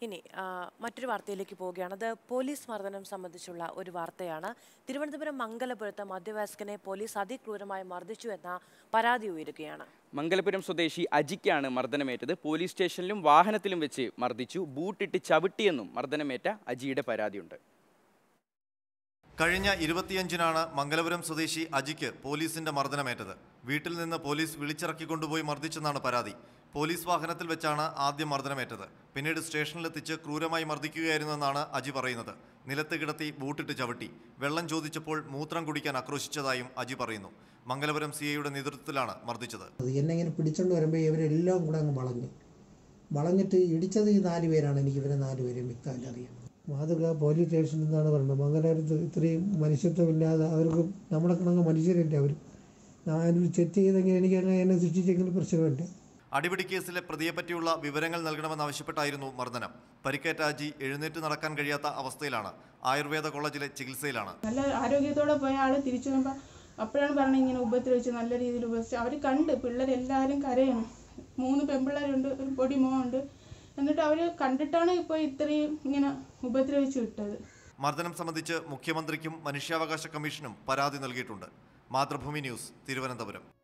ഇനി ആ, മറ്റൊരു വാർത്തയിലേക്ക് പോവുകയാണ് അത് പോലീസ് മർദ്ദനം സംബന്ധിച്ചുള്ള ഒരു വാർത്തയാണ് തിരുവനന്തപുരം മംഗലപുരത്ത് മധ്യവയസ്കനെ പോലീസ് അതിക്രൂരമായി മർദ്ദിച്ചു എന്ന പരാതി ഉയരുകയാണ് മംഗലപുരം സ്വദേശി അജിക്കാണ് മർദ്ദനമേറ്റത് പോലീസ് സ്റ്റേഷനിലും വാഹനത്തിലും വെച്ച് മർദ്ദിച്ചു ബൂട്ടിട്ട് ചവിട്ടിയെന്നും മർദ്ദനമേറ്റ അജിയുടെ പരാതിയുണ്ട് കഴിഞ്ഞ ഇരുപത്തിയഞ്ചിനാണ് മംഗലപുരം സ്വദേശി അജിക്ക് പോലീസിന്റെ മർദ്ദനമേറ്റത് വീട്ടിൽ നിന്ന് പോലീസ് വിളിച്ചിറക്കിക്കൊണ്ടുപോയി മർദ്ദിച്ചെന്നാണ് പരാതി പോലീസ് വാഹനത്തിൽ വെച്ചാണ് ആദ്യം മർദ്ദനമേറ്റത് പിന്നീട് സ്റ്റേഷനിലെത്തിച്ച് ക്രൂരമായി മർദ്ദിക്കുകയായിരുന്നെന്നാണ് അജി പറയുന്നത് നിലത്ത് കിടത്തി ബൂട്ടിട്ട് ചവിട്ടി വെള്ളം ചോദിച്ചപ്പോൾ മൂത്രം കുടിക്കാൻ ആക്രോശിച്ചതായും അജി പറയുന്നു മംഗലപുരം സി ഐയുടെ നേതൃത്വത്തിലാണ് മർദ്ദിച്ചത് അത് എന്നെ ഇങ്ങനെ പിടിച്ചോണ്ട് വരുമ്പോൾ ഇവരെല്ലാം കൂടെ അങ്ങ് വളഞ്ഞു വളഞ്ഞിട്ട് ഇടിച്ചത് ഈ നാല് പേരാണ് എനിക്ക് ഇവരെ നാല് പേരെയും വ്യക്തമായിട്ട് അറിയാം മാതൃക പോലീസ് സ്റ്റേഷനിൽ നിന്നാണ് പറയുന്നത് മംഗലാപുരത്ത് ഇത്രയും മനുഷ്യത്വമില്ലാതെ അവർക്ക് നമ്മളെ കണക്ക് മനുഷ്യരല്ലേ അവർ ഞാനൊരു തെറ്റ് ചെയ്തെങ്കിൽ എനിക്ക് അങ്ങനെ എന്നെ ശിക്ഷിച്ചെങ്കിൽ പ്രശ്നമില്ല അടിപിടി കേസിലെ പ്രതിയെപ്പറ്റിയുള്ള വിവരങ്ങൾ നൽകണമെന്നാവശ്യപ്പെട്ടായിരുന്നു മർദ്ദനം പരിക്കേറ്റ അജി എഴുന്നേറ്റ് നടക്കാൻ കഴിയാത്ത അവസ്ഥയിലാണ് ആയുർവേദ കോളേജിലെ ചികിത്സയിലാണ് നല്ല ആരോഗ്യത്തോടെ പോയ ആള് തിരിച്ചു വരുമ്പോൾ അപ്പോഴാണ് പറഞ്ഞത് ഇങ്ങനെ ഉപദ്രവിച്ച് നല്ല രീതിയിൽ ഉപദ്രവിച്ചു അവർ കണ്ട് പിള്ളേരെല്ലാവരും കരയണം മൂന്ന് പെൺപിള്ളേരുണ്ട് ഒരു പൊടി മോണ്ട് എന്നിട്ട് അവർ കണ്ടിട്ടാണ് ഇപ്പോൾ ഇത്രയും ഇങ്ങനെ ഉപദ്രവിച്ച് വിട്ടത് മർദ്ദനം സംബന്ധിച്ച് മുഖ്യമന്ത്രിക്കും മനുഷ്യാവകാശ കമ്മീഷനും പരാതി നൽകിയിട്ടുണ്ട് മാതൃഭൂമി ന്യൂസ് തിരുവനന്തപുരം